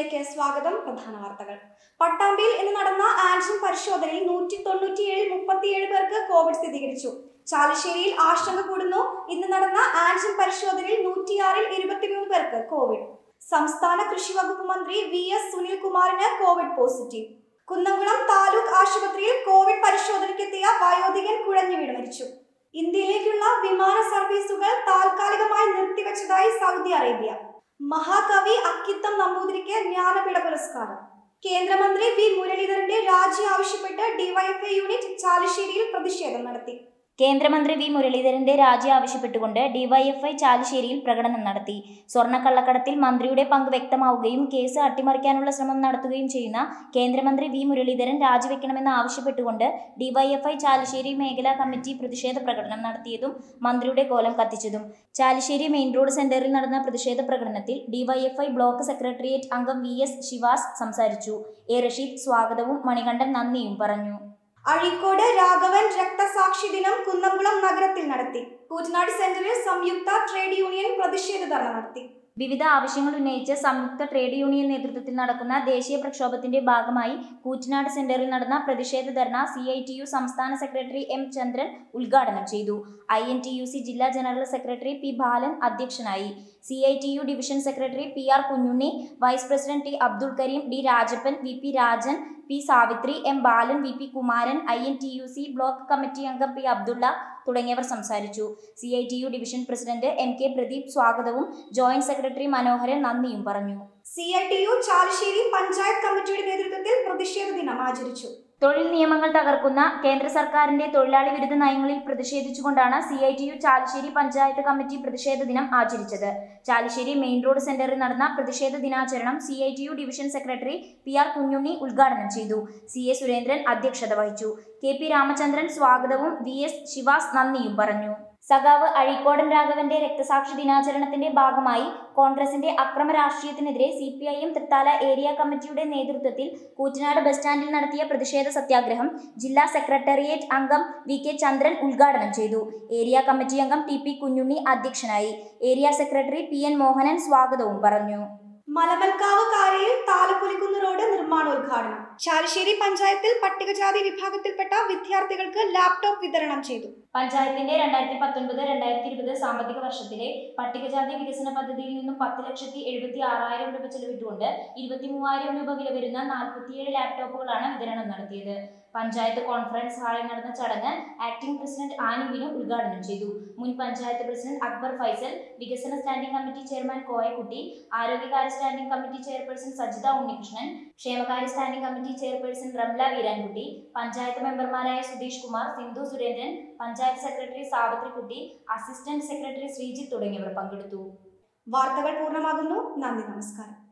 ന്യൂസിലേക്ക് സ്വാഗതം പ്രധാന വാർത്തകൾ പട്ടാമ്പിയിൽ ഇന്ന് നടന്ന ആൻജിൻ പരിശോധനയിൽ നൂറ്റി തൊണ്ണൂറ്റിയേഴിൽ മുപ്പത്തിയേഴ് പേർക്ക് കോവിഡ് സ്ഥിരീകരിച്ചു ചാലശ്ശേരിയിൽ ആശങ്ക കൂടുന്നു ഇന്ന് നടന്ന ആൻജിൻ പരിശോധനയിൽ നൂറ്റിയാറിൽ ഇരുപത്തിമൂന്ന് പേർക്ക് കോവിഡ് സംസ്ഥാന കൃഷി വകുപ്പ് മന്ത്രി വി എസ് സുനിൽകുമാറിന് കോവിഡ് പോസിറ്റീവ് കുന്നംകുളം താലൂക്ക് ആശുപത്രിയിൽ കോവിഡ് പരിശോധനയ്ക്കെത്തിയ വയോധികൻ കുഴഞ്ഞു വീണ് മരിച്ചു ഇന്ത്യയിലേക്കുള്ള വിമാന സർവീസുകൾ താൽക്കാലികമായി നിർത്തിവെച്ചതായി സൗദി അറേബ്യ മഹാകവി അക്കിത്തം നമ്പൂതിരിക്ക് ജ്ഞാനപീഠ പുരസ്കാരം കേന്ദ്രമന്ത്രി വി മുരളീധരന്റെ രാജി ആവശ്യപ്പെട്ട് ഡിവൈഎഫ്ഐ യൂണിറ്റ് ചാലശ്ശേരിയിൽ പ്രതിഷേധം നടത്തി കേന്ദ്രമന്ത്രി വി മുരളീധരന്റെ രാജി ആവശ്യപ്പെട്ടുകൊണ്ട് ഡിവൈഎഫ്ഐ ചാലിശ്ശേരിയിൽ പ്രകടനം നടത്തി സ്വർണ്ണക്കള്ളക്കടത്തിൽ മന്ത്രിയുടെ പങ്ക് വ്യക്തമാവുകയും കേസ് അട്ടിമറിക്കാനുള്ള ശ്രമം നടത്തുകയും ചെയ്യുന്ന കേന്ദ്രമന്ത്രി വി മുരളീധരൻ രാജിവെക്കണമെന്ന് ആവശ്യപ്പെട്ടുകൊണ്ട് ഡിവൈഎഫ്ഐ ചാലിശ്ശേരി മേഖലാ കമ്മിറ്റി പ്രതിഷേധ പ്രകടനം നടത്തിയതും മന്ത്രിയുടെ കോലം കത്തിച്ചതും ചാലിശ്ശേരി മെയിൻ റോഡ് സെന്ററിൽ നടന്ന പ്രതിഷേധ പ്രകടനത്തിൽ ഡിവൈഎഫ്ഐ ബ്ലോക്ക് സെക്രട്ടേറിയറ്റ് അംഗം വി എസ് ശിവാസ് സംസാരിച്ചു എ റഷീദ് സ്വാഗതവും മണികണ്ഠൻ നന്ദിയും പറഞ്ഞു അഴീക്കോട് രാഘവൻ രക്തസാക്ഷി ദിനം കുന്നംകുളം നഗരത്തിൽ നടത്തി കൂറ്റനാട് സെന്ററിൽ സംയുക്ത ട്രേഡ് യൂണിയൻ പ്രതിഷേധ ധർണ നടത്തി വിവിധ ആവശ്യങ്ങൾ ഉന്നയിച്ച് സംയുക്ത ട്രേഡ് യൂണിയൻ നേതൃത്വത്തിൽ നടക്കുന്ന ദേശീയ പ്രക്ഷോഭത്തിന്റെ ഭാഗമായി കൂറ്റനാട് സെന്ററിൽ നടന്ന പ്രതിഷേധ dharna C I T U സംസ്ഥാന സെക്രട്ടറി എം ചന്ദ്രൻ ഉദ്ഘാടനം ചെയ്തു I N T U C ജില്ലാ ജനറൽ സെക്രട്ടറി പി ബാലൻ അധ്യക്ഷനായി C I T U division secretary P R Kunhunni vice president T Abdul Kareem D Rajappan V P Rajan P Savithri M Balan V P Kumaran I N T U C block committee അംഗം P Abdulla തുടങ്ങിയവർ സംസാരിച്ചു C I T U division president M K Pradeep സ്വാഗതവും joint secretary Manoharan നന്ദിയും പറഞ്ഞു C I T U Chalissery panchayat കമ്മിറ്റിയുടെ നേതൃത്വത്തിൽ പ്രതിഷേധ ദിനം ആചരിച്ചു തൊഴിൽ നിയമങ്ങൾ തകർക്കുന്ന കേന്ദ്ര സർക്കാരിന്റെ തൊഴിലാളി വിരുദ്ധ നയങ്ങളിൽ പ്രതിഷേധിച്ചുകൊണ്ടാണ് C I T U Chalissery panchayat committee പ്രതിഷേധ ദിനം ആചരിച്ചത് ചാലിശ്ശേരി മെയിൻ റോഡ് സെന്ററിൽ നടന്ന പ്രതിഷേധ ദിനാചരണം C I T U division secretary P R Kunhunni ഉദ്ഘാടനം ചെയ്തു സി എ സുരേന്ദ്രൻ അധ്യക്ഷത വഹിച്ചു കെ പി രാമചന്ദ്രൻ സ്വാഗതവും വി എസ് ശിവാസ് നന്ദിയും പറഞ്ഞു സഖാവ് അഴീക്കോടൻ രാഘവന്റെ രക്തസാക്ഷി ദിനാചരണത്തിന്റെ ഭാഗമായി കോൺഗ്രസിന്റെ അക്രമ രാഷ്ട്രീയത്തിനെതിരെ C P I M Thrithala area committee നേതൃത്വത്തിൽ കൂറ്റനാട് ബസ് സ്റ്റാൻഡിൽ നടത്തിയ പ്രതിഷേധ സത്യാഗ്രഹം ജില്ലാ സെക്രട്ടേറിയറ്റ് അംഗം വി കെ ചന്ദ്രൻ ഉദ്ഘാടനം ചെയ്തു ഏരിയ കമ്മിറ്റി അംഗം ടി പി കുഞ്ഞുണ്ണി അധ്യക്ഷനായി area secretary P N Mohanan സ്വാഗതവും പറഞ്ഞു മലമൽക്കാവ് കാരയിൽ താലപ്പൊലിക്കുന്ന് റോഡ് നിർമ്മാണോദ്ഘാടനം ചാലശ്ശേരി പഞ്ചായത്തിൽ പട്ടികജാതി വിഭാഗത്തിൽപ്പെട്ട വിദ്യാർത്ഥികൾക്ക് ലാപ്ടോപ്പ് വിതരണം ചെയ്തു പഞ്ചായത്തിന്റെ രണ്ടായിരത്തി പത്തൊൻപത് രണ്ടായിരത്തി ഇരുപത് സാമ്പത്തിക വർഷത്തിലെ പട്ടികജാതി വികസന പദ്ധതിയിൽ നിന്നും പത്ത് ലക്ഷത്തി എഴുപത്തി ആറായിരം രൂപ ചെലവിട്ടുകൊണ്ട് ഇരുപത്തി മൂവായിരം രൂപ വില വരുന്ന നാൽപ്പത്തിയേഴ് ലാപ്ടോപ്പുകളാണ് വിതരണം നടത്തിയത് പഞ്ചായത്ത് കോൺഫറൻസ് ഹാളിൽ നടന്ന ചടങ്ങ് ആക്ടിംഗ് പ്രസിഡന്റ് ആനി വിനു ഉദ്ഘാടനം ചെയ്തു മുൻ പഞ്ചായത്ത് പ്രസിഡന്റ് അക്ബർ ഫൈസൽ വികസന സ്റ്റാൻഡിംഗ് കമ്മിറ്റി ചെയർമാൻ കോയക്കുട്ടി ആരോഗ്യകാര്യ standing committee chairperson Sajitha Unnikrishnan ക്ഷേമകാര്യ standing committee chairperson Ramla Veerankutty panchayat മെമ്പർമാരായ Sudheesh Kumar Sindhu Surendran panchayat secretary Savithrikutty assistant secretary Sreejith തുടങ്ങിയവർ പങ്കെടുത്തു വാർത്തകൾ പൂർണ്ണമാകുന്നു നന്ദി നമസ്കാരം